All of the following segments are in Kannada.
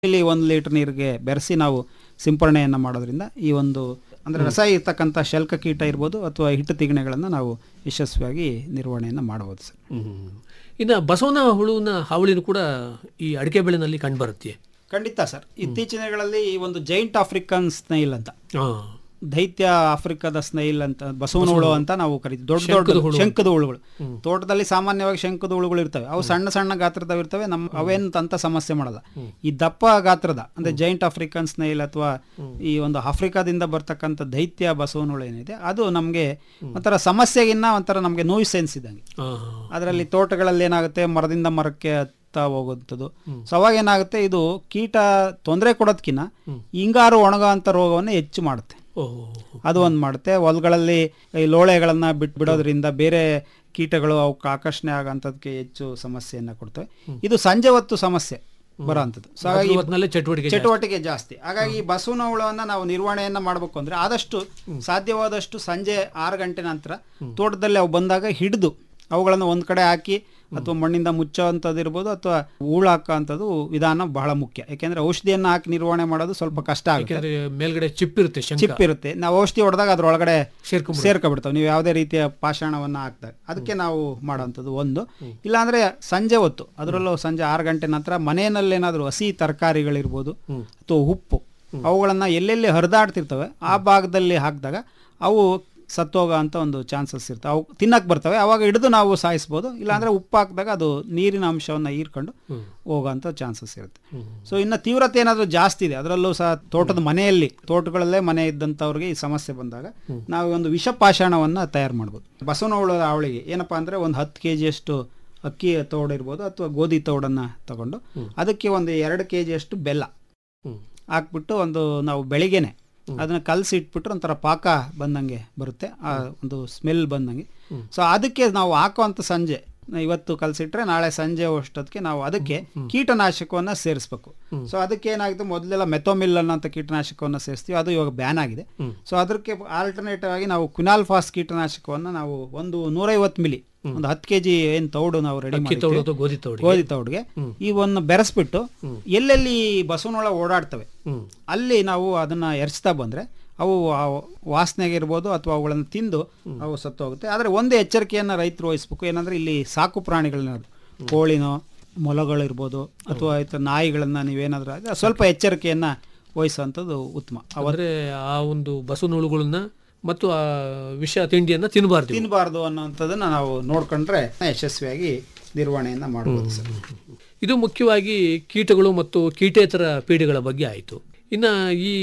ಇಲ್ಲಿ ಒಂದು ಲೀಟರ್ ನೀರಿಗೆ ಬೆರೆಸಿ ನಾವು ಸಿಂಪರಣೆಯನ್ನು ಮಾಡೋದ್ರಿಂದ ಈ ಒಂದು ಅಂದರೆ ರಸ ಇರ್ತಕ್ಕಂಥ ಶಲ್ಕ ಕೀಟ ಇರ್ಬೋದು ಅಥವಾ ಹಿಟ್ಟು ತಿಗಣೆಗಳನ್ನು ನಾವು ಯಶಸ್ವಿಯಾಗಿ ನಿರ್ವಹಣೆಯನ್ನು ಮಾಡ್ಬೋದು ಸರ್ ಹ್ಮ್. ಇನ್ನು ಬಸವನ ಹುಳುವಿನ ಹಾವಳಿನೂ ಕೂಡ ಈ ಅಡಿಕೆ ಬೆಳೆನಲ್ಲಿ ಕಂಡುಬರುತ್ತೆ ಖಂಡಿತ ಸರ್ ಇತ್ತೀಚಿನ ದಿನಗಳಲ್ಲಿ ಈ ಒಂದು ಜೈಂಟ್ ಆಫ್ರಿಕನ್ ಸ್ನೈಲ್ ಅಂತ ಹಾಂ ದೈತ್ಯ ಆಫ್ರಿಕಾದ ಸ್ನೈಲ್ ಅಂತ ಬಸವನ ಹುಳು ಅಂತ ನಾವು ಕರಿತೀವಿ ದೊಡ್ಡ ಶಂಕದ ದೊಡ್ಡ ಹುಳು. ಶಂಕದ ಹುಳುಗಳು ತೋಟದಲ್ಲಿ ಸಾಮಾನ್ಯವಾಗಿ ಶಂಕದ ಹುಳುಗಳು ಇರ್ತವೆ ಅವು ಸಣ್ಣ ಸಣ್ಣ ಗಾತ್ರದ ಇರ್ತವೆ ನಮ್ಮ ಅವೇನು ಅಂತ ಸಮಸ್ಯೆ ಮಾಡಲ್ಲ ಈ ದಪ್ಪ ಗಾತ್ರದ ಅಂದ್ರೆ ಜೈಂಟ್ ಆಫ್ರಿಕನ್ ಸ್ನೈಲ್ ಅಥವಾ ಈ ಒಂದು ಆಫ್ರಿಕಾದಿಂದ ಬರ್ತಕ್ಕಂಥ ದೈತ್ಯ ಬಸವನ ಹುಳು ಏನಿದೆ ಅದು ನಮಗೆ ಒಂಥರ ಸಮಸ್ಯೆಗಿನ್ನ ಒಂಥರ ನಮಗೆ ನೋವು ಸೆನ್ಸ್ ಇದ್ದಂಗೆ ಹಾಂ ಅದರಲ್ಲಿ ತೋಟಗಳಲ್ಲಿ ಏನಾಗುತ್ತೆ ಮರದಿಂದ ಮರಕ್ಕೆ ಹತ್ತಾ ಹೋಗುವಂಥದ್ದು ಸೊ ಅವಾಗ ಏನಾಗುತ್ತೆ ಇದು ಕೀಟ ತೊಂದರೆ ಕೊಡೋದಕ್ಕಿಂತ ಹಿಂಗಾರು ಒಣಗ ಅಂತ ರೋಗವನ್ನು ಹೆಚ್ಚು ಮಾಡುತ್ತೆ ಓಹೋ ಅದು ಒಂದು ಮಾಡುತ್ತೆ ಹೊಲಗಳಲ್ಲಿ ಈ ಲೋಳೆಗಳನ್ನ ಬಿಟ್ ಬಿಡೋದ್ರಿಂದ ಬೇರೆ ಕೀಟಗಳು ಅವಕ್ಕೆ ಆಕರ್ಷಣೆ ಆಗೋಂಥದ್ದಕ್ಕೆ ಹೆಚ್ಚು ಸಮಸ್ಯೆಯನ್ನು ಕೊಡ್ತವೆ ಇದು ಸಂಜೆ ಹೊತ್ತು ಸಮಸ್ಯೆ ಬರೋಂಥದ್ದು ಸೊ ಹಾಗಾಗಿ ಹೊತ್ತಿನಲ್ಲೇ ಚಟುವಟಿಕೆ ಜಾಸ್ತಿ. ಚಟುವಟಿಕೆ ಜಾಸ್ತಿ ಹಾಗಾಗಿ ಈ ಬಸವನ ಹುಳವನ್ನ ನಾವು ನಿರ್ವಹಣೆಯನ್ನ ಮಾಡಬೇಕು ಅಂದ್ರೆ ಆದಷ್ಟು ಸಾಧ್ಯವಾದಷ್ಟು ಸಂಜೆ ಆರು ಗಂಟೆ ನಂತರ ತೋಟದಲ್ಲಿ ಅವು ಬಂದಾಗ ಹಿಡಿದು ಅವುಗಳನ್ನು ಒಂದ್ ಕಡೆ ಹಾಕಿ ಅಥವಾ ಮಣ್ಣಿಂದ ಮುಚ್ಚೋವಂಥದ್ದು ಇರ್ಬೋದು ಅಥವಾ ಹೂಳು ಹಾಕೋವಂಥದ್ದು ವಿಧಾನ ಬಹಳ ಮುಖ್ಯ ಯಾಕೆಂದ್ರೆ ಔಷಧಿಯನ್ನ ಹಾಕಿ ನಿರ್ವಹಣೆ ಮಾಡೋದು ಸ್ವಲ್ಪ ಕಷ್ಟ ಆಗುತ್ತೆ ಯಾಕೆಂದ್ರೆ ಮೇಲ್ಗಡೆ ಚಿಪ್ ಇರುತ್ತೆ ಶಂಕ ಚಿಪ್ ಇರುತ್ತೆ ನಾವು ಔಷಧಿ ಹೊಡೆದಾಗ ಅದ್ರೊಳಗಡೆ ಸೇರ್ಕೊಂಡ್ಬಿಡುತ್ತೆ. ಸೇರ್ಕೊಬಿಡ್ತಾವೆ ನೀವು ಯಾವುದೇ ರೀತಿಯ ಪಾಷಾಣವನ್ನ ಹಾಕ್ದಾಗ ಅದಕ್ಕೆ ನಾವು ಮಾಡೋವಂಥದ್ದು ಒಂದು ಇಲ್ಲಾಂದ್ರೆ ಸಂಜೆ ಹೊತ್ತು ಅದರಲ್ಲೂ ಸಂಜೆ ಆರು ಗಂಟೆ ನಂತರ ಮನೆಯಲ್ಲಿ ಏನಾದರೂ ಹಸಿ ತರಕಾರಿಗಳಿರ್ಬೋದು ಅಥವಾ ಉಪ್ಪು ಅವುಗಳನ್ನ ಎಲ್ಲೆಲ್ಲಿ ಹರಿದಾಡ್ತಿರ್ತವೆ ಆ ಭಾಗದಲ್ಲಿ ಹಾಕಿದಾಗ ಅವು ಸತ್ತೋಗೋ ಅಂತ ಒಂದು ಚಾನ್ಸಸ್ ಇರ್ತವೆ ಅವು ತಿನ್ನಕ್ಕೆ ಬರ್ತವೆ ಅವಾಗ ಹಿಡಿದು ನಾವು ಸಾಯಿಸ್ಬೋದು ಇಲ್ಲಾಂದ್ರೆ ಉಪ್ಪು ಹಾಕಿದಾಗ ಅದು ನೀರಿನ ಅಂಶವನ್ನು ಹೀರ್ಕೊಂಡು ಹೋಗೋಂಥ ಚಾನ್ಸಸ್ ಇರುತ್ತೆ ಸೊ ಇನ್ನು ತೀವ್ರತೆ ಏನಾದರೂ ಜಾಸ್ತಿ ಇದೆ ಅದರಲ್ಲೂ ಸಹ ತೋಟದ ಮನೆಯಲ್ಲಿ ತೋಟಗಳಲ್ಲೇ ಮನೆ ಇದ್ದಂಥವ್ರಿಗೆ ಈ ಸಮಸ್ಯೆ ಬಂದಾಗ ನಾವು ಒಂದು ವಿಷಪಾಷಾಣವನ್ನು ತಯಾರು ಮಾಡ್ಬೋದು ಬಸವನ ಹುಳದ ಅವಳಿಗೆ ಏನಪ್ಪಾ ಅಂದರೆ ಒಂದು ಹತ್ತು ಕೆ ಜಿಯಷ್ಟು ಅಕ್ಕಿ ತೋಡು ಇರ್ಬೋದು ಅಥವಾ ಗೋಧಿ ತೋಡನ್ನು ತಗೊಂಡು ಅದಕ್ಕೆ ಒಂದು ಎರಡು ಕೆ ಜಿಯಷ್ಟು ಬೆಲ್ಲ ಹ್ಮ್. ಹಾಕ್ಬಿಟ್ಟು ಒಂದು ನಾವು ಬೆಳಿಗ್ಗೆನೆ ಅದನ್ನ ಕಲಸಿ ಇಟ್ಬಿಟ್ರೆ ಒಂಥರ ಪಾಕ ಬಂದಂಗೆ ಬರುತ್ತೆ ಆ ಒಂದು ಸ್ಮೆಲ್ ಬಂದಂಗೆ ಸೊ ಅದಕ್ಕೆ ನಾವು ಹಾಕುವಂಥ ಸಂಜೆ ಇವತ್ತು ಕಲಸಿಟ್ರೆ ನಾಳೆ ಸಂಜೆ ಅಷ್ಟೊತ್ತಿಗೆ ನಾವು ಅದಕ್ಕೆ ಕೀಟನಾಶಕವನ್ನ ಸೇರಿಸ್ಬೇಕು ಸೊ ಅದಕ್ಕೆ ಏನಾಗುತ್ತೆ ಮೊದಲೆಲ್ಲ ಮೆಥೋಮಿಲ್ ಅನ್ನೋಂಥ ಕೀಟನಾಶಕವನ್ನ ಸೇರಿಸ್ತೀವಿ ಅದು ಇವಾಗ ಬ್ಯಾನ್ ಆಗಿದೆ ಸೊ ಅದಕ್ಕೆ ಆಲ್ಟರ್ನೇಟಿವ್ ಆಗಿ ನಾವು ಕ್ವಿನಾಲ್ಫಾಸ್ ಕೀಟನಾಶಕವನ್ನ ನಾವು ಒಂದು ನೂರೈವತ್ತು ಮಿಲಿ ಒಂದು ಹತ್ತು ಕೆ ಜಿ ಏನು ತೌಡು ನಾವು ರೆಡಿ ಅಕ್ಕಿ ತೌಡು ಅಥವಾ ಗೋಧಿ ತೌಡು ಗೋಧಿ ತೌಡ್ಗೆ ಇವನ್ನ ಬೆರೆಸ್ಬಿಟ್ಟು ಎಲ್ಲೆಲ್ಲಿ ಬಸವನೊಳ ಓಡಾಡ್ತವೆ ಹ್ಮ್ ಅಲ್ಲಿ ನಾವು ಅದನ್ನ ಎರ್ಚ್ತಾ ಬಂದ್ರೆ ಅವು ಆ ವಾಸನೆಗೆ ಇರ್ಬೋದು ಅಥವಾ ಅವುಗಳನ್ನು ತಿಂದು ಅವು ಸತ್ತೋಗುತ್ತೆ ಆದರೆ ಒಂದು ಎಚ್ಚರಿಕೆಯನ್ನು ರೈತರು ವಹಿಸ್ಬೇಕು ಏನಂದ್ರೆ ಇಲ್ಲಿ ಸಾಕು ಪ್ರಾಣಿಗಳನ್ನ ಕೋಳಿನೋ ಮೊಲಗಳಿರ್ಬೋದು ಅಥವಾ ಈ ಥರ ನಾಯಿಗಳನ್ನ ನೀವೇನಾದ್ರೂ ಆದ್ರೆ ಸ್ವಲ್ಪ ಎಚ್ಚರಿಕೆಯನ್ನ ವಹಿಸುವಂಥದ್ದು ಉತ್ತಮ ಅವ ಅಂದ್ರೆ ಆ ಒಂದು ಬಸವನ ಹುಳುಗಳನ್ನ ಮತ್ತು ಆ ವಿಷ ತಿಂಡಿಯನ್ನ ತಿನ್ನಬಾರ್ದು ತಿನ್ನಬಾರ್ದು ಅನ್ನೋಂಥದ್ದನ್ನ ನಾವು ನೋಡ್ಕೊಂಡ್ರೆ ಯಶಸ್ವಿಯಾಗಿ ನಿರ್ವಹಣೆಯನ್ನ ಮಾಡ್ಬೋದು ಸರ್ ಇದು ಮುಖ್ಯವಾಗಿ ಕೀಟಗಳು ಮತ್ತು ಕೀಟೇತರ ಪೀಡೆಗಳ ಬಗ್ಗೆ ಆಯಿತು ಇನ್ನು ಈ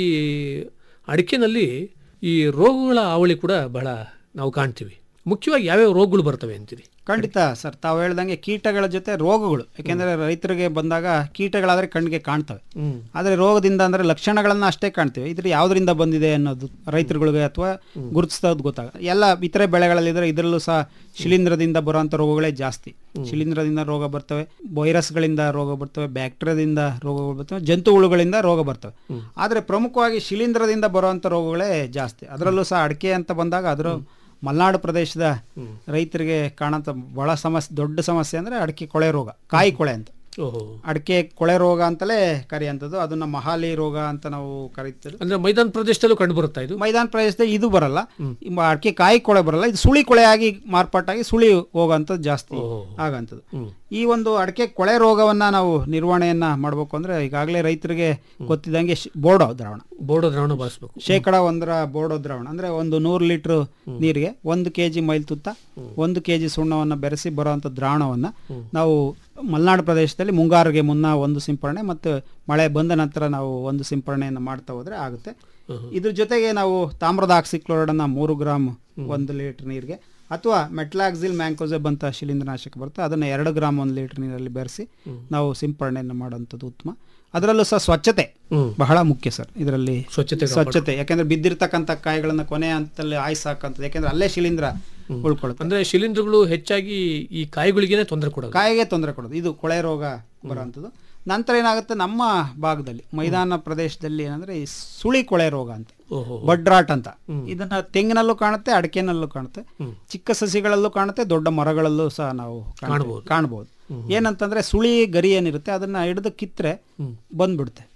ಅಡಿಕೆನಲ್ಲಿ ಈ ರೋಗಗಳ ಹಾವಳಿ ಕೂಡ ಬಹಳ ನಾವು ಕಾಣ್ತೀವಿ ಮುಖ್ಯವಾಗಿ ಯಾವ್ಯಾವ ರೋಗಗಳು ಬರ್ತವೆ ಅಂತೀರಿ ಖಂಡಿತ ಸರ್ ತಾವು ಹೇಳ್ದಂಗೆ ಕೀಟಗಳ ಜೊತೆ ರೋಗಗಳು ಯಾಕೆಂದ್ರೆ ರೈತರಿಗೆ ಬಂದಾಗ ಕೀಟಗಳಾದ್ರೆ ಕಣ್ಣಿಗೆ ಕಾಣ್ತವೆ ಹ್ಮ್ ಆದರೆ ರೋಗದಿಂದ ಅಂದ್ರೆ ಲಕ್ಷಣಗಳನ್ನ ಅಷ್ಟೇ ಕಾಣ್ತೀವಿ ಇದ್ರ ಯಾವ್ದ್ರಿಂದ ಬಂದಿದೆ ಅನ್ನೋದು ರೈತರುಗಳಿಗೆ ಅಥವಾ ಗುರುತಿಸೋದು ಗೊತ್ತಾಗ ಎಲ್ಲ ಇತರೆ ಬೆಳೆಗಳಲ್ಲಿದ್ರೆ ಇದರಲ್ಲೂ ಸಹ ಶಿಲೀಂಧ್ರದಿಂದ ಬರುವಂತ ರೋಗಗಳೇ ಜಾಸ್ತಿ ಶಿಲೀಂಧ್ರದಿಂದ ರೋಗ ಬರ್ತವೆ ವೈರಸ್ಗಳಿಂದ ರೋಗ ಬರ್ತವೆ ಬ್ಯಾಕ್ಟೀರಿಯಾದಿಂದ ರೋಗಗಳು ಬರ್ತವೆ ಜಂತು ಹುಳುಗಳಿಂದ ರೋಗ ಬರ್ತವೆ ಆದರೆ ಪ್ರಮುಖವಾಗಿ ಶಿಲೀಂಧ್ರದಿಂದ ಬರುವಂತ ರೋಗಗಳೇ ಜಾಸ್ತಿ ಅದರಲ್ಲೂ ಸಹ ಅಡಿಕೆ ಅಂತ ಬಂದಾಗ ಅದರ ಮಲೆನಾಡು ಪ್ರದೇಶದ ರೈತರಿಗೆ ಕಾಣಂತ ಬಹಳ ಸಮಸ್ಯೆ ದೊಡ್ಡ ಸಮಸ್ಯೆ ಅಂದ್ರೆ ಅಡಿಕೆ ಕೊಳೆ ರೋಗ ಕಾಯಿ ಕೊಳೆ ಅಂತ ಓಹೋ ಅಡಿಕೆ ಕೊಳೆ ರೋಗ ಅಂತಲೇ ಕರೆಯುವಂಥದ್ದು ಅದನ್ನ ಮಹಾಲಿ ರೋಗ ಅಂತ ನಾವು ಕರೀತೀವಿ ಅಂದ್ರೆ ಮೈದಾನ ಪ್ರದೇಶದಲ್ಲೂ ಕಂಡು ಬರುತ್ತಾ ಇದು ಮೈದಾನ ಪ್ರದೇಶದಲ್ಲಿ ಇದು ಬರಲ್ಲ ಈ ಮ- ಅಡಿಕೆ ಕಾಯಿ ಕೊಳೆ ಬರಲ್ಲ ಇದು ಸುಳಿ ಕೊಳೆಯಾಗಿ ಮಾರ್ಪಾಟಾಗಿ ಸುಳಿ ಹೋಗೋಂಥದ್ದು ಜಾಸ್ತಿ ಓಹೋ. ಆಗಂಥದ್ದು ಹ್ಮ್. ಈ ಒಂದು ಅಡಿಕೆ ಕೊಳೆ ರೋಗವನ್ನ ನಾವು ನಿರ್ವಹಣೆಯನ್ನ ಮಾಡಬೇಕು ಅಂದ್ರೆ ಈಗಾಗಲೇ ರೈತರಿಗೆ ಗೊತ್ತಿದ್ದಂಗೆ ಶ್- ಬೋಡೋ ದ್ರಾವಣ ಬೋರ್ಡ್ ದ್ರಾವಣ ಬಳಸಬೇಕು ಶೇಕಡ ಒಂದರ ಬೋಡೋ ದ್ರಾವಣ ಅಂದ್ರೆ ಒಂದು ನೂರು ಲೀಟರ್ ನೀರಿಗೆ ಒಂದು ಕೆ ಜಿ ಮೈಲ್ ತುತ್ತ ಒಂದು ಕೆ ಜಿ ಸುಣ್ಣವನ್ನು ಬೆರೆಸಿ ಬರುವಂಥ ದ್ರಾವಣವನ್ನ ನಾವು ಮಲೆನಾಡು ಪ್ರದೇಶದಲ್ಲಿ ಮುಂಗಾರಿಗೆ ಮುನ್ನ ಒಂದು ಸಿಂಪರಣೆ ಮತ್ತು ಮಳೆ ಬಂದ ನಂತರ ನಾವು ಒಂದು ಸಿಂಪರಣೆಯನ್ನು ಮಾಡ್ತಾ ಹೋದ್ರೆ ಆಗುತ್ತೆ ಇದ್ರ ಜೊತೆಗೆ ನಾವು ತಾಮ್ರದ ಆಕ್ಸಿಕ್ಲೋರೈಡ್ ಅನ್ನ ಮೂರು ಗ್ರಾಮ್ ಒಂದು ಲೀಟರ್ ನೀರಿಗೆ ಅಥವಾ ಮೆಟ್ಲಾಕ್ಸಿಲ್ ಮ್ಯಾಂಕೋಸೆಬ್ ಅಂತ ಶಿಲೀಂಧ್ರನಾಶಕ ಬರುತ್ತೆ ಅದನ್ನ ಎರಡು ಗ್ರಾಮ್ ಒಂದು ಲೀಟರ್ ನೀರಲ್ಲಿ ಬೆರೆಸಿ ನಾವು ಸಿಂಪರಣೆಯನ್ನು ಮಾಡುವಂಥದ್ದು ಉತ್ತಮ ಅದರಲ್ಲೂ ಸಹ ಸ್ವಚ್ಛತೆ ಹ್ಮ್. ಬಹಳ ಮುಖ್ಯ ಸರ್ ಇದರಲ್ಲಿ ಸ್ವಚ್ಛತೆ ಸ್ವಚ್ಛತೆ ಯಾಕಂದ್ರೆ ಬಿದ್ದಿರ್ತಕ್ಕಂಥ ಕಾಯಿಗಳನ್ನ ಕೊನೆ ಹಂತದಲ್ಲಿ ಆಯ್ಸ್ ಹಾಕಂತದ್ದು ಯಾಕಂದ್ರೆ ಅಲ್ಲೇ ಶಿಲೀಂಧ್ರ ಉಳ್ಕೊಳ್ಳುತ್ತೆ ಅಂದ್ರೆ ಶಿಲೀಂಧ್ರಗಳು ಹೆಚ್ಚಾಗಿ ಈ ಕಾಯಿಗಳಿಗೇನೆ ತೊಂದರೆ ಕೊಡೋದು ಕಾಯಿಗೆ ತೊಂದರೆ ಕೊಡೋದು ಇದು ಕೊಳೆ ರೋಗ ಬರುವಂಥದ್ದು ನಂತರ ಏನಾಗುತ್ತೆ ನಮ್ಮ ಭಾಗದಲ್ಲಿ ಮೈದಾನ ಪ್ರದೇಶದಲ್ಲಿ ಏನಂದ್ರೆ ಈ ಸುಳಿ ಕೊಳೆ ರೋಗ ಅಂತ ಓಹೋ ಬಡ್ರಾಟ್ ಅಂತ ಇದನ್ನ ತೆಂಗಿನಲ್ಲೂ ಕಾಣುತ್ತೆ ಅಡಿಕೆನಲ್ಲೂ ಕಾಣುತ್ತೆ ಚಿಕ್ಕ ಸಸಿಗಳಲ್ಲೂ ಕಾಣುತ್ತೆ ದೊಡ್ಡ ಮರಗಳಲ್ಲೂ ಸಹ ನಾವು ಕಾಣ್ತೀವಿ- ಕಾಣ್ಬೋದು. ಕಾಣ್ಬೋದು ಏನಂತಂದ್ರೆ ಸುಳಿ ಗರಿ ಏನಿರುತ್ತೆ ಅದನ್ನ ಹಿಡಿದು ಕಿತ್ರೆ ಬಂದ್ಬಿಡುತ್ತೆ